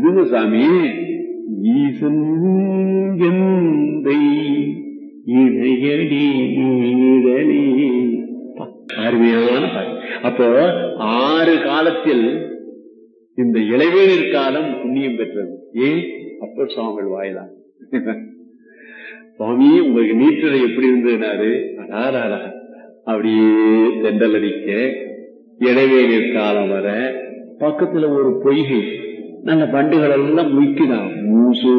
எதுங்க சாமி ஈசன் எந்தை இணையடி நீழலே பா, அருமையான பாட்டு. அப்போ ஆறு காலத்தில் இந்த இளைவேனிற் காலம் புண்ணியம் பெற்றது ஏன் அப்பர் சுவாமிகள் வாயிலாக சுவாமி உங்களுக்கு நீற்றலை எப்படி இருந்ததுனாரு அடாராடா அப்படியே தெண்டல் அடிக்க இடைவேளிர் காலம் வர பக்கத்துல ஒரு பொய்கை நல்ல பண்டுகள் எல்லாம் முய்க்குதான் மூசு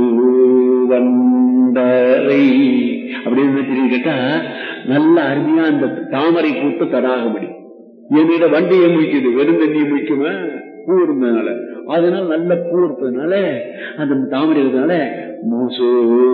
வண்டரை அப்படின்னு தெரியும் கேட்டா நல்ல அருமையா அந்த தாமரை பூத்த தடாகமடி என்னிட வண்டியை முடிக்குது வெறும் தண்ணியை முடிக்குமா பூ இருந்ததுனால அதனால நல்ல பூ இருப்பதுனால அந்த தாமரை இருந்ததுனால மூசு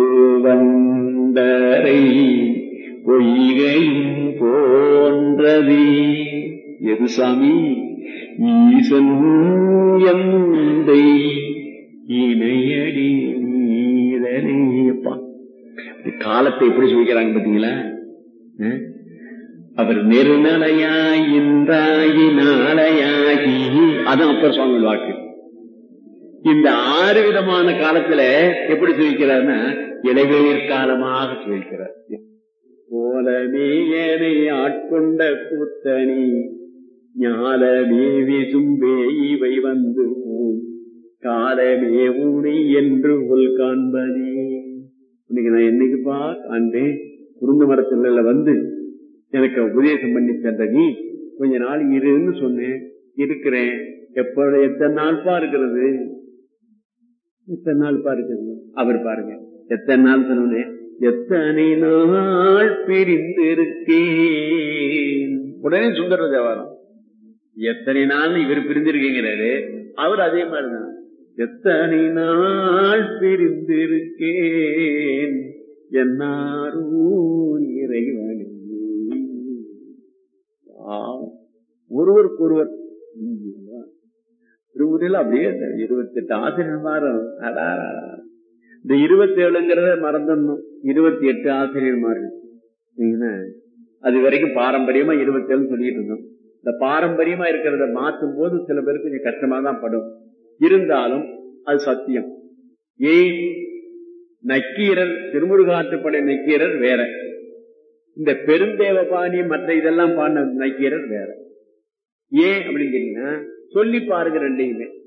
வண்டரை பொய்கையும் போன்றது எது சாமி ஈசன் எந்தை இணையடி நீரேப்பா காலத்தை எப்படி சொல்லிக்கிறாங்க பாத்தீங்களா அஹ்? அவர் நெருநலையாய் இன்றாயி நாளையாகி அதுவும் அப்பர் சுவாமி வாக்கு இந்த ஆறு விதமான காலத்துல எப்படி சொல்லிக்கிறார்னா இளைவேர் காலமாக சொல்லிக்கிறார் போலமேயனை ஆட்கொண்ட கூத்தனி ஞாலமே விசும்பே இவை வந்து ஊம். காலமே ஊனை என்று உள் காண்பனே இன்னைக்கு நான் என்னைக்குப்பா காண்பேன் குருந்த மரத்துல வந்து எனக்கு உபதேசம் பண்ணி தந்த நீ கொஞ்ச நாள் இருன்னு சொன்னேன் இருக்கிறேன் எப்ப எத்தனை நாள்பா இருக்கிறது எத்தனை நாள்பா இருக்கிறது அவர் பாருங்க எத்தனை நாள் சொன்னேன் எத்தனை நாள் பிரிந்து இருக்கேன் உடனே சுந்தர தேவாரம் எத்தனை நாள் இவர் பிரிந்திருக்கீங்கிறாரு அவர் அதே மாதிரிதான் எத்தனை நாள் பிரிந்திருக்கேன் என்னாரூ இறைவனே பாவம். ஒருவருக்கு ஒருவர் திருமுறையில் அப்படியே இருபத்தி எட்டு ஆசிரியர் மாறும் இந்த இருபத்தி ஏழுங்கிறத மறந்துடணும் இருபத்தி எட்டு ஆசிரியர்மார்கள் சரிங்களா? அது வரைக்கும் பாரம்பரியமா இருபத்தி ஏழு சொல்லிட்டு இருந்தோம் இந்த பாரம்பரியமா இருக்கிறத மாற்றும் போது சில பேருக்கு கொஞ்சம் கஷ்டமா தான் படும் இருந்தாலும் அது சத்தியம் ஏன் நக்கீரர் திருமுருகாற்றுப்படை நக்கீரர் வேற இந்த பெருந்தேவபாணி மற்ற இதெல்லாம் பாடின நக்கீரர் வேற ஏன் அப்படின்னு கேட்டீங்கன்னா சொல்லி பாருங்க ரெண்டையுமே